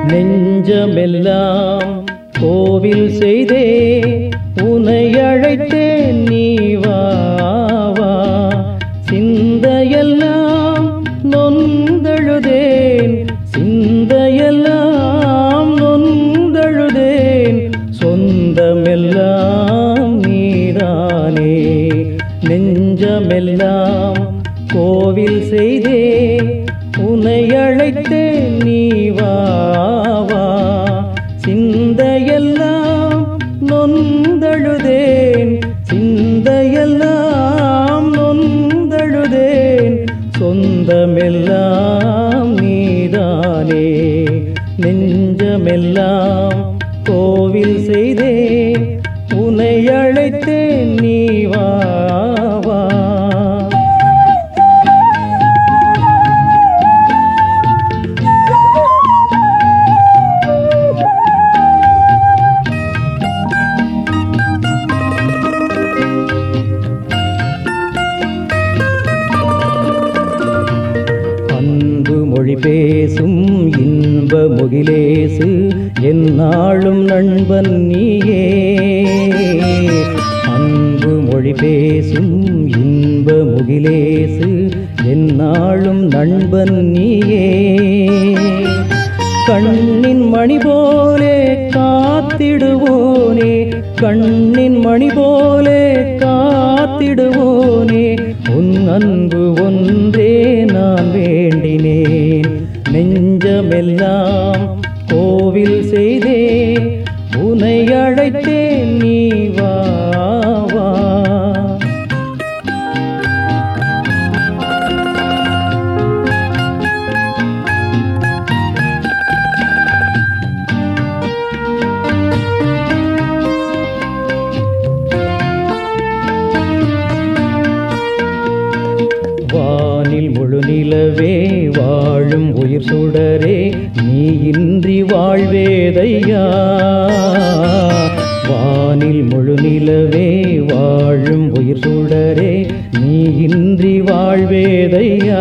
நெஞ்சமெல்லாம் கோவில் செய்தே உனை அழைத்தேன் நீ வா வா சிந்தையெல்லாம் நொந்தழுதேன் சிந்தையெல்லாம் நொந்தழுதேன் சொந்தமெல்லாம் நீதானே நெஞ்சமெல்லாம் கோவில் செய்தே உனை அழைத்தேன் நீ வா வா சிந்தையெல்லாம் நொந்தழுதேன் சிந்தையெல்லாம் நொந்தழுதேன் சொந்தமெல்லாம் நீதானே நெஞ்சமெல்லாம் கோவில் செய்தே உனை அழைத்தேன் நீ வா வா அன்பு மொழி பேசும் இன்ப முகிலேசு என்னாலும் நண்பன் நீயே அன்பு மொழி பேசும் இன்ப முகிலேசு என்னாலும் நண்பன் நீயே கண்ணின் மணி போலே காத்திடுவோனே கண்ணின் மணி போலே காத்திடுவோனே உன் அன்பு ஒன்றே நான் வேண்டினேன் நெஞ்சமெல்லாம் கோவில் செய்தே உனை அழைத்தேன் நீ வா வா வானில் முழு நிலவே வாழும் உயிர் சுடரே நீ இன்றி வாழ்வேதையா வானில் முழு நிலவே வாழும் உயிர் சுடரே நீ இன்றி வாழ்வேதையா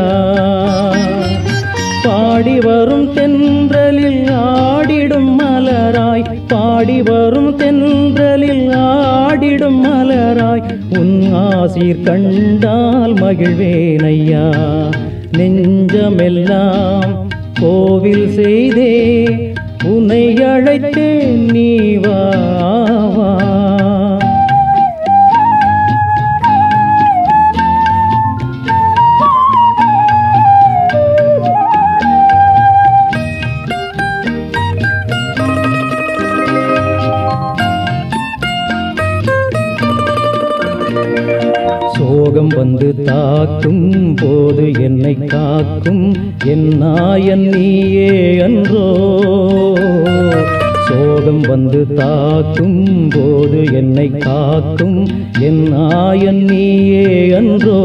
பாடி வரும் தென்றலில் ஆடிடும் மலராய் பாடி வரும் தென்றலில் ஆடிடும் மலராய் உன் ஆசீர் கண்டால் மகிழ்வேனையா நெஞ்சமெல்லாம் கோவில் செய்தே உன்னை அழைத்தேன் நீ வா வா சோகம் வந்து தாக்கும் போது என்னை காக்கும் என் நாயன் நீயே அன்றோ சோகம் வந்து தாக்கும் போது என்னை காக்கும் என் நாயன் நீயே அன்றோ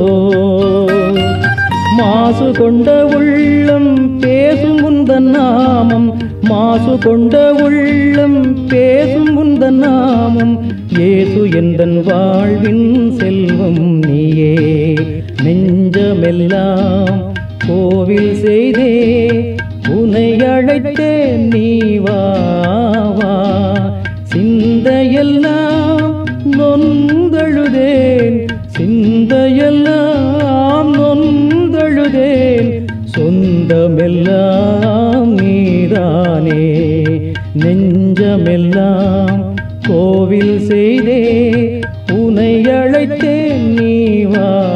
மாசு கொண்ட உள்ளம் பேசும் உந்தன் நாமம் மாசு கொண்ட உள்ளம் பேசும் உந்தன் நாமம் இயேசு எந்தன் வாழ்வின் செல்வம் நீயே நெஞ்சமெல்லாம் கோவில் செய்தே உனை அழைத்தேன் நீ வா வா சிந்தையெல்லாம் நொந்தழுதேன் சிந்தையெல்லாம் நொந்தழுதேன் சொந்தமெல்லாம் நீதானே நெஞ்சமெல்லாம் கோவில் செய்தே உனை அழைத்தேன் நீ வா